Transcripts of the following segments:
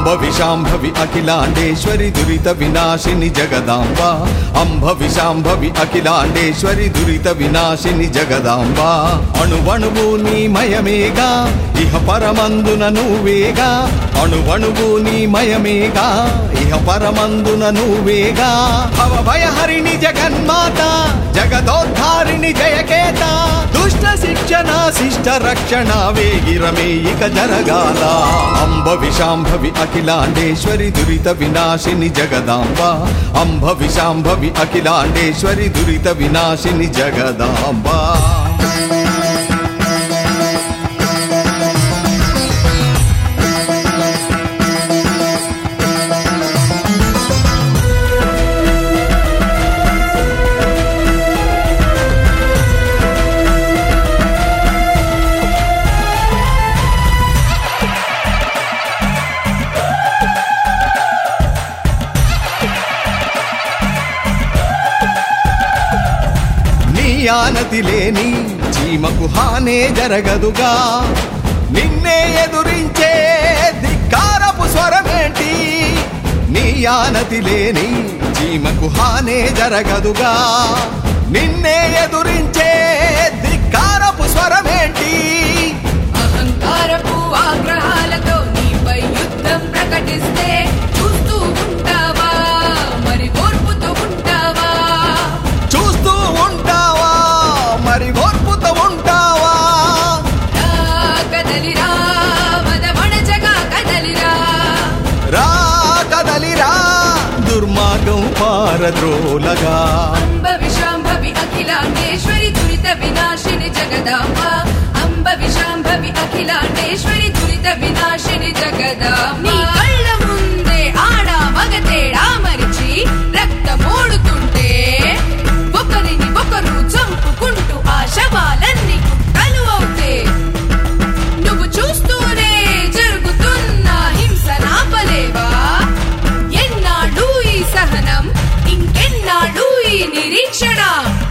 విశాంభవి అఖిలాండేశ్వరి దురిత వినాశిని జగదాంబ అంబ విశాంభవి అఖిలాండేశ్వరి దురిత వినాశిని జగదాంబ అణువణువు నీ మయమేగా ఇహ పరమందున నువ్వేగా అణువణువు నీ మయమేగా ఇహ పరమందున నువ్వేగా భవ భయహరిణి జగన్మాత జగదోద్ధారిణి జయకేత దుష్ట శిక్షణ శిష్ట రక్షణ వేగిరమే ఇక జరగాల అంబ విశాంభవి అఖిలాండేశ్వరి దురిత వినాశిని జగదాంబ అంబ విశాంభవి అఖిలాండేశ్వరి దురిత వినాశిని జగదాంబ నీ ఆనతి లేని చీమకు హానే జరగదుగా నిన్నే ఎదురించే ధిక్కారపు స్వరమేంటి నీ ఆనతి లేని చీమకు హానే జరగదుగా నిన్నే ఎదురించే ధిక్కారపు స్వరమేంటి అహంకారపు ఆగ్రహాలతో నీపై యుద్ధం ప్రకటిస్తే చూస్తూ ఉంటావా మరి ఓర్పుతో ఉంటావా చూస్తూ ఉంటావా మరి ఓర్పుతో ఉంటావా రా కదలిరా మదమణచగా కదలిరా రా కదలిరా దుర్మార్గం పారద్రోలగా అంబ విశాంభవి అఖిలాండేశ్వరి దురిత వినాశిని జగదాంబ అంబ విశాంభవి అఖిలాండేశ్వరి దురిత వినాశిని జగదాంబ నీ కళ్ళ ముందే ఆడ మగ తేడా మరిచి రక్తమోడుతుంటే ఒకరిని ఒకరు చంపుకుంటూ ఆ శవాలన్నీ కుట్టలు అవుతే నువ్వు చూస్తూనే జరుగుతున్న హింస నాపలేవా ఎన్నాడు ఈ సహనం ఇంకెన్నాడు ఈ నిరీక్షణ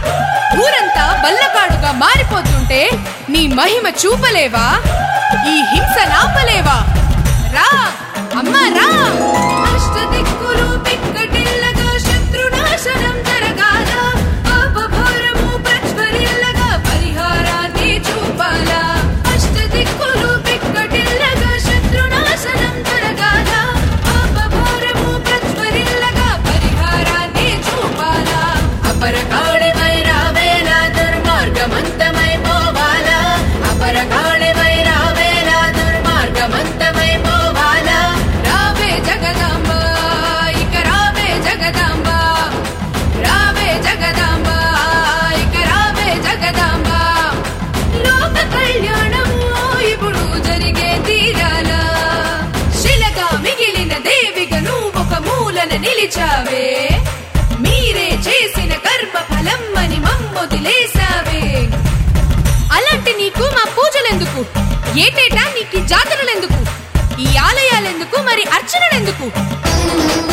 ఊరంతా బల్లకాడుగా మారిపోతుంటే నీ మహిమ చూపలేవా ఈ హింస నాపలేవా రా అమ్మా రా అష్టదిక్కులు పిక్కటిల్లగా శత్రునాశనం జరగాల పాపభారము ప్రజ్వరిల్లగా పరిహారాన్ని చూపాలా అష్టదిక్కులు పిక్కటిల్లగా శత్రునాశనం జరగాల పాపభారము ప్రజ్వరిల్లగా పరిహారాన్ని చూపాలా అపరకాళివై రావేలా దుర్మార్గమంతమై పోవాలా అపరకాళివై రావేలా దుర్మార్గమంతమై పోవాలా రావే జగదాంబ ఇక రావే జగదాంబ రావే జగదాంబ ఇక రావే జగదాంబ లోక కళ్యాణము ఇప్పుడు జరిగే తీరాల శిలగా మిగిలిన దేవిగా నువ్వు ఒక మూలన నిలిచావే మీరే చేసిన కర్మ ఫలం అని మమ్మొదిలేసావే అలాంటి నీకు మా పూజలెందుకు ఏటేటా నీకు ఈ జాతరలెందుకు ఈ ఆలయాలెందుకు మరి అర్చనలెందుకు